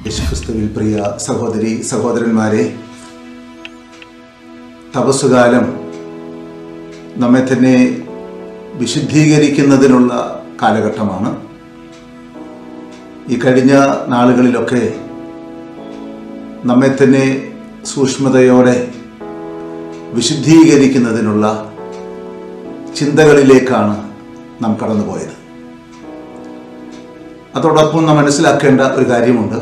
യേശുക്രിസ്തുവിൽ പ്രിയ സഹോദരി സഹോദരന്മാരെ തപസ്സുകാലം നമ്മെ തന്നെ വിശുദ്ധീകരിക്കുന്നതിനുള്ള കാലഘട്ടമാണ് ഈ കഴിഞ്ഞ നാളുകളിലൊക്കെ നമ്മെ തന്നെ സൂക്ഷ്മതയോടെ വിശുദ്ധീകരിക്കുന്നതിനുള്ള ചിന്തകളിലേക്കാണ് നാം കടന്നുപോയത് അതോടൊപ്പം നാം മനസ്സിലാക്കേണ്ട ഒരു കാര്യമുണ്ട്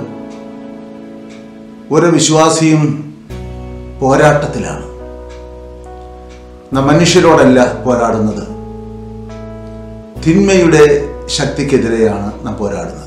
ഓരോ വിശ്വാസിയും പോരാട്ടത്തിലാണ് നാം മനുഷ്യരോടല്ല പോരാടുന്നത് തിന്മയുടെ ശക്തിക്കെതിരെയാണ് നാം പോരാടുന്നത്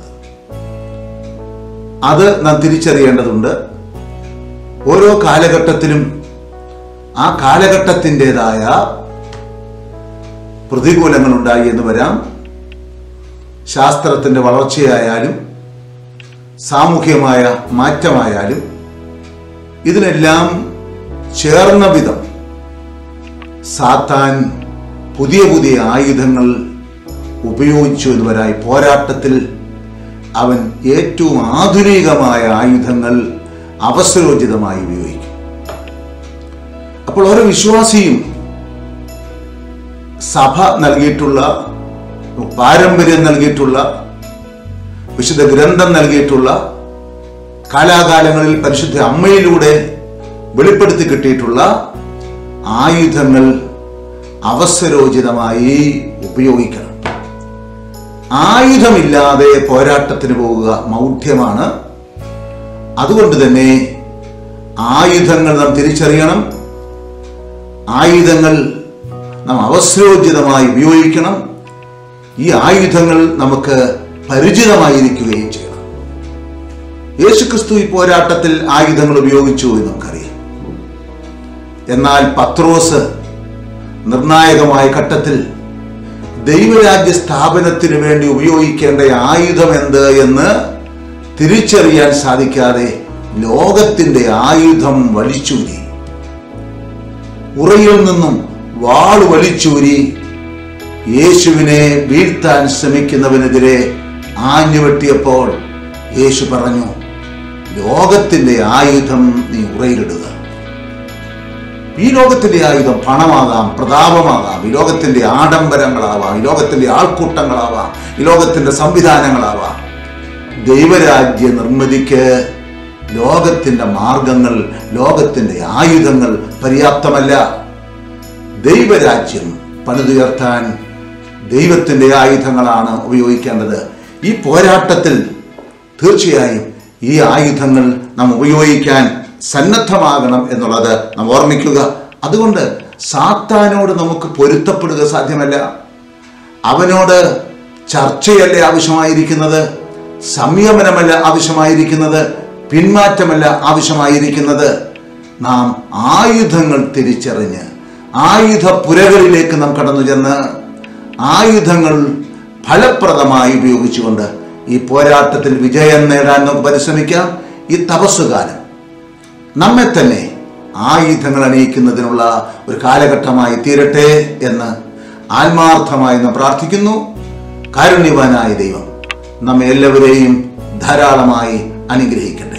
അത് നാം തിരിച്ചറിയേണ്ടതുണ്ട് ഓരോ കാലഘട്ടത്തിലും ആ കാലഘട്ടത്തിൻ്റെതായ പ്രതികൂലങ്ങൾ ഉണ്ടായി എന്ന് വരാം ശാസ്ത്രത്തിൻ്റെ വളർച്ചയായാലും സാമൂഹ്യമായ മാറ്റമായാലും ഇതിനെല്ലാം ചേർന്ന വിധം സാത്താൻ പുതിയ പുതിയ ആയുധങ്ങൾ ഉപയോഗിച്ചു എന്ന് വരായി പോരാട്ടത്തിൽ അവൻ ഏറ്റവും ആധുനികമായ ആയുധങ്ങൾ അവസരോചിതമായി ഉപയോഗിക്കും അപ്പോൾ ഓരോ വിശ്വാസിയും സഭ നൽകിയിട്ടുള്ള പാരമ്പര്യം നൽകിയിട്ടുള്ള വിശുദ്ധ ഗ്രന്ഥം നൽകിയിട്ടുള്ള കാലാകാലങ്ങളിൽ പരിശുദ്ധ അമ്മയിലൂടെ വെളിപ്പെടുത്തി കിട്ടിയിട്ടുള്ള ആയുധങ്ങൾ അവസരോചിതമായി ഉപയോഗിക്കണം ആയുധമില്ലാതെ പോരാട്ടത്തിന് പോവുക മൗഢ്യമാണ് അതുകൊണ്ട് തന്നെ ആയുധങ്ങൾ നാം തിരിച്ചറിയണം ആയുധങ്ങൾ നാം അവസരോചിതമായി ഉപയോഗിക്കണം ഈ ആയുധങ്ങൾ നമുക്ക് പരിചിതമായിരിക്കുകയും ചെയ്യണം യേശുക്രിസ്തു ഈ പോരാട്ടത്തിൽ ആയുധങ്ങൾ ഉപയോഗിച്ചു എന്ന് നമുക്കറിയാം എന്നാൽ പത്രോസ് നിർണായകമായ ഘട്ടത്തിൽ ദൈവരാജ്യ സ്ഥാപനത്തിന് വേണ്ടി ഉപയോഗിക്കേണ്ട ആയുധം എന്ത് എന്ന് തിരിച്ചറിയാൻ സാധിക്കാതെ ലോകത്തിന്റെ ആയുധം വലിച്ചൂരി ഉറയിൽ നിന്നും വാൾ വലിച്ചൂരി യേശുവിനെ വീഴ്ത്താൻ ശ്രമിക്കുന്നവനെതിരെ ആഞ്ഞുവെട്ടിയപ്പോൾ യേശു പറഞ്ഞു ലോകത്തിന്റെ ആയുധം നീ ഉറയിലിടുക ഈ ലോകത്തിന്റെ ആയുധം പണമാകാം പ്രതാപമാകാം ഈ ലോകത്തിന്റെ ആഡംബരങ്ങളാവാം ഈ ലോകത്തിന്റെ ആൾക്കൂട്ടങ്ങളാവാം ഈ ലോകത്തിന്റെ സംവിധാനങ്ങളാവാം ദൈവരാജ്യ നിർമ്മിതിക്ക് ലോകത്തിന്റെ മാർഗങ്ങൾ ലോകത്തിന്റെ ആയുധങ്ങൾ പര്യാപ്തമല്ല ദൈവരാജ്യം പണിതുയർത്താൻ ദൈവത്തിന്റെ ആയുധങ്ങളാണ് ഉപയോഗിക്കേണ്ടത് ഈ പോരാട്ടത്തിൽ തീർച്ചയായും ഈ ആയുധങ്ങൾ നാം ഉപയോഗിക്കാൻ സന്നദ്ധമാകണം എന്നുള്ളത് നാം ഓർമ്മിക്കുക അതുകൊണ്ട് സാത്താനോട് നമുക്ക് പൊരുത്തപ്പെടുക സാധ്യമല്ല അവനോട് ചർച്ചയല്ല ആവശ്യമായിരിക്കുന്നത് സംയമനമല്ല ആവശ്യമായിരിക്കുന്നത് പിന്മാറ്റമല്ല ആവശ്യമായിരിക്കുന്നത് നാം ആയുധങ്ങൾ തിരിച്ചറിഞ്ഞ് ആയുധ പുരകളിലേക്ക് നാം കടന്നു ചെന്ന് ആയുധങ്ങൾ ഫലപ്രദമായി ഉപയോഗിച്ചുകൊണ്ട് ഈ പോരാട്ടത്തിൽ വിജയം നേടാൻ നമുക്ക് പരിശ്രമിക്കാം ഈ തപസ്സുകാലം നമ്മെ തന്നെ ആയുധങ്ങൾ അണിയിക്കുന്നതിനുള്ള ഒരു കാലഘട്ടമായി തീരട്ടെ എന്ന് ആത്മാർത്ഥമായി നാം പ്രാർത്ഥിക്കുന്നു കാരുണ്യവാനായ ദൈവം നമ്മെ എല്ലാവരെയും ധാരാളമായി അനുഗ്രഹിക്കട്ടെ